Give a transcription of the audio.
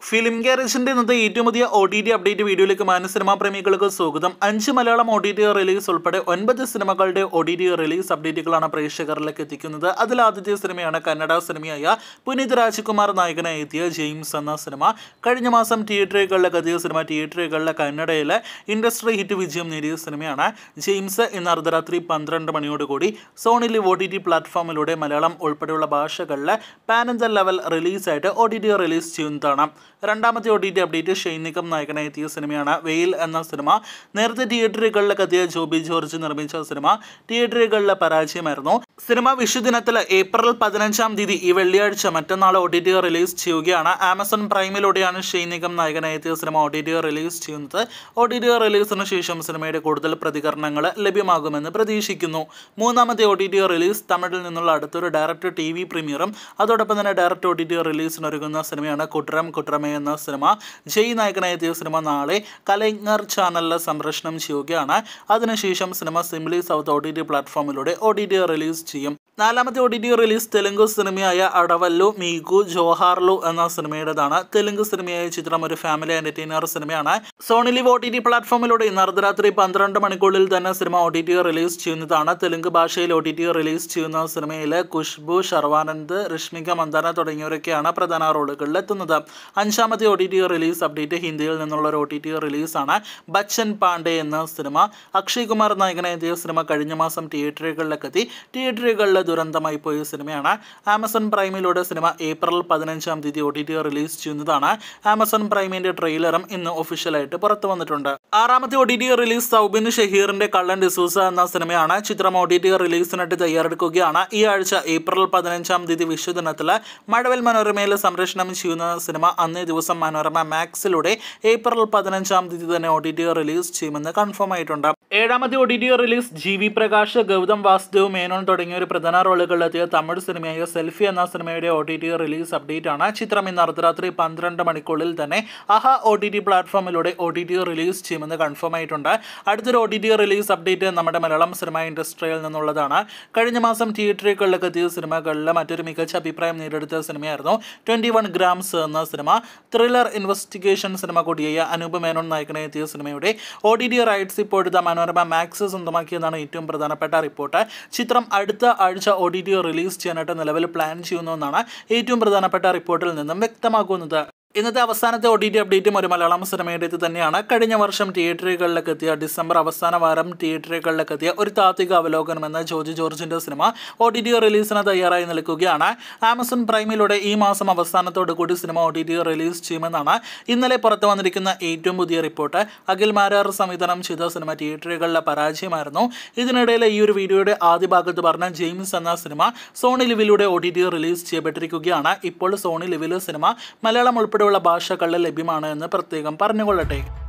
film ഗാരേജിന്റെ ഇന്നത്തെ ഏറ്റവും പുതിയ ഒ ടി ടി അപ്ഡേറ്റ് വീഡിയോയിലേക്ക് മാന സിനിമാ പ്രേമികൾക്ക് സ്വാഗതം അഞ്ച് Malayalam O T T release ഉൾപ്പെടെ ഒൻപത് സിനിമകളുടെ ഒ ടി ടി റിലീസ് അപ്ഡേറ്റുകളാണ് പ്രേക്ഷകരിലേക്ക് എത്തിക്കുന്നത് അതിൽ ആദ്യത്തെ സിനിമയാണ് കന്നഡ സിനിമയായ പുനീത് രാജ്കുമാർ നായകനായി എത്തിയ ജെയിംസ് എന്ന സിനിമ കഴിഞ്ഞ മാസം തിയേറ്ററുകളിലേക്ക് എത്തിയ സിനിമ തിയേറ്ററുകളിലെ കന്നഡയിലെ ഇൻഡസ്ട്രി ഹിറ്റ് വിജയം നേടിയ സിനിമയാണ് ജെയിംസ് ഇന്ന് അർദ്ധരാത്രി പന്ത്രണ്ട് മണിയോടുകൂടി Sony Liv O T T പ്ലാറ്റ്ഫോമിലൂടെ Malayalam ഉൾപ്പെടെയുള്ള ഭാഷകളിലെ pan India level റിലീസായിട്ട് O T T release ചെയ്യുന്നതാണ് രണ്ടാമത്തെ ഒ ടി ടി അപ്ഡേറ്റ് ഷെയ്നിക്കം നായകനായി എത്തിയ സിനിമയാണ് വെയിൽ എന്ന സിനിമ നേരത്തെ തിയേറ്ററുകളിലൊക്കെ എത്തിയ ജോബി ജോർജ് നിർമ്മിച്ച സിനിമ തിയേറ്ററുകളിലെ പരാജയമായിരുന്നു സിനിമ വിഷുദിനത്തിൽ ഏപ്രിൽ പതിനഞ്ചാം തീയതി ഈ വെള്ളിയാഴ്ച മറ്റന്നാൾ ഒ ടി ടി റിലീസ് ചെയ്യുകയാണ് ആമസോൺ പ്രൈമിലൂടെയാണ് ഷെയ്നികം നായകനായി എത്തിയ cinema O T T release ചെയ്യുന്നത് ഒ ടി ടി റിലീസിന് ശേഷം സിനിമയുടെ കൂടുതൽ പ്രതികരണങ്ങൾ ലഭ്യമാകുമെന്ന് പ്രതീക്ഷിക്കുന്നു മൂന്നാമത്തെ ഒ ടി ടി റിലീസ് തമിഴിൽ നിന്നുള്ള അടുത്തൊരു ഡയറക്റ്റ് ടി വി പ്രീമിയറും അതോടൊപ്പം തന്നെ ഡയറക്റ്റ് ഒ ടി ടി റിലീസിനൊരുങ്ങുന്ന സിനിമയാണ് കുട്രം കുട്രമേ എന്ന സിനിമ ജയ് നായകനായി എത്തിയ സിനിമ നാളെ കലൈങ്ങർ ചാനലിൽ സംപ്രേഷണം ചെയ്യുകയാണ് അതിനുശേഷം സിനിമ simply south O T T പ്ലാറ്റ്ഫോമിലൂടെ ഒ ടി ടി റിലീസ് ചെയ്യും നാലാമത്തെ O T T release Telugu സിനിമയായ അടവല്ലു മീഗു ജോഹാർലു എന്ന സിനിമയുടേതാണ് തെലുങ്ക് സിനിമയായ ചിത്രം ഒരു ഫാമിലി എന്റർടൈനർ സിനിമയാണ് Sony Liv O T T പ്ലാറ്റ്ഫോമിലൂടെ ഇന്ന് അർദ്ധരാത്രി പന്ത്രണ്ട് മണിക്കൂറിൽ തന്നെ സിനിമ ഒ ടി ടി റിലീസ് ചെയ്യുന്നതാണ് തെലുങ്ക് ഭാഷയിൽ ഒ ടി ടി റിലീസ് ചെയ്യുന്ന സിനിമയിൽ ഖുഷ്ബു ശർവാനന്ദ് രശ്മിക മന്ദാന തുടങ്ങിയവരൊക്കെയാണ് പ്രധാന റോളുകളിൽ എത്തുന്നത് അഞ്ചാമത്തെ O T T release update ഹിന്ദിയിൽ നിന്നുള്ള ഒരു ഒ ടി ടി റിലീസാണ് ബച്ചൻ പാണ്ഡെ എന്ന സിനിമ അക്ഷയ് കുമാർ നായകനായ എത്തിയ സിനിമ കഴിഞ്ഞ മാസം തിയേറ്ററുകളിലേക്ക് എത്തി തിയേറ്ററുകളിൽ ദുരന്തമായി പോയ സിനിമയാണ് ആമസോൺ പ്രൈമിലൂടെ സിനിമ ഏപ്രിൽ പതിനഞ്ചാം തീയതി ഒ ടി ടി റിലീസ് ചെയ്യുന്നതാണ് ആമസോൺ പ്രൈമിന്റെ ട്രെയിലറും ഇന്ന് ഒഫീഷ്യലായിട്ട് പുറത്തു വന്നിട്ടുണ്ട് ആറാമത്തെ O T T release Soubin ഷഹീറിന്റെ കള്ളൻ ഡിസൂസ എന്ന സിനിമയാണ് ചിത്രം ഒ ടി ടി റിലീസിനായിട്ട് തയ്യാറെടുക്കുകയാണ് ഈ ആഴ്ച ഏപ്രിൽ പതിനഞ്ചാം തീയതി വിഷുദിനത്തിൽ മഴവൽ മനോരമയിൽ സംപ്രേഷണം ചെയ്യുന്ന സിനിമ അന്നേ ദിവസം മനോരമ മാക്സിലൂടെ ഏപ്രിൽ പതിനഞ്ചാം തീയതി തന്നെ ഒ ടി ടി റിലീസ് ചെയ്യുമെന്ന് കൺഫേം ആയിട്ടുണ്ട് ഏഴാമത്തെ O T T release G V Prakash Gautham Vasudev Menon തുടങ്ങിയ ഒരു പ്രധാന റോളുകളിലെത്തിയ തമിഴ് സിനിമയായ സെൽഫി എന്ന സിനിമയുടെ O T T release update ആണ് ചിത്രം ഇന്ന് അർദ്ധരാത്രി പന്ത്രണ്ട് മണിക്കൂറിൽ തന്നെ അഹ ഒ ടി ടി പ്ലാറ്റ്ഫോമിലൂടെ ഒ ടി ടി റിലീസ് ചെയ്യുമെന്ന് കൺഫേം ആയിട്ടുണ്ട് അടുത്തൊരു O T T release update നമ്മുടെ മലയാളം സിനിമ ഇൻഡസ്ട്രിയിൽ നിന്നുള്ളതാണ് കഴിഞ്ഞ മാസം തിയേറ്ററുകളിലേക്ക് എത്തിയ സിനിമകളിൽ മറ്റൊരു മികച്ച അഭിപ്രായം നേടിയെടുത്ത സിനിമയായിരുന്നു ട്വൻറ്റി വൺ ഗ്രാംസ് എന്ന സിനിമ ത്രില്ലർ ഇൻവെസ്റ്റിഗേഷൻ സിനിമ കൂടിയായ അനൂപ് മേനോൻ നായകനെ എത്തിയ സിനിമയുടെ ഒ ടി ടി റൈറ്റ്സ് ഇപ്പോഴത്തെ മനോരമ മാക്സ് സ്വന്തമാക്കിയെന്നാണ് ഏറ്റവും പ്രധാനപ്പെട്ട റിപ്പോർട്ട് ചിത്രം അടുത്ത ആഴ്ച ഒ ടി ടി റിലീസ് ചെയ്യാനായിട്ട് നിലവിൽ പ്ലാൻ ചെയ്യുന്നുവെന്നാണ് ഏറ്റവും പ്രധാനപ്പെട്ട റിപ്പോർട്ടിൽ നിന്നും വ്യക്തമാക്കുന്നത് ഇന്നത്തെ അവസാനത്തെ ഒ ടി ടി അപ്ഡേറ്റും ഒരു മലയാളം സിനിമയുടേത് തന്നെയാണ് കഴിഞ്ഞ വർഷം തിയേറ്ററുകളിലേക്ക് എത്തിയ ഡിസംബർ അവസാന വാരം തിയേറ്ററുകളിലേക്ക് എത്തിയ ഒരു താത്വിക അവലോകനം എന്ന ജോർജ് ജോർജിന്റെ സിനിമ ഒ ടി ടി റിലീസിന് തയ്യാറായി നിൽക്കുകയാണ് ആമസോൺ പ്രൈമിലൂടെ ഈ മാസം അവസാനത്തോടു കൂടി സിനിമ ഒ ടി ടി റിലീസ് ചെയ്യുമെന്നാണ് ഇന്നലെ പുറത്തു വന്നിരിക്കുന്ന ഏറ്റവും പുതിയ റിപ്പോർട്ട് അഖിൽ മാരാർ സംവിധാനം ചെയ്ത സിനിമ തിയേറ്ററുകളിലെ പരാജയമായിരുന്നു ഇതിനിടയിൽ ഈ ഒരു വീഡിയോയുടെ ആദ്യ ഭാഗത്ത് പറഞ്ഞ ജെയിംസ് എന്ന സിനിമ സോണി ലിവിലൂടെ ഒ ടി ടി റിലീസ് ചെയ്യപ്പെട്ടിരിക്കുകയാണ് ഇപ്പോൾ സോണി ലിവിൽ സിനിമ മലയാളം ഉൾപ്പെടെയുള്ള ഭാഷകളിൽ ലഭ്യമാണ് എന്ന് പ്രത്യേകം പറഞ്ഞുകൊള്ളട്ടെ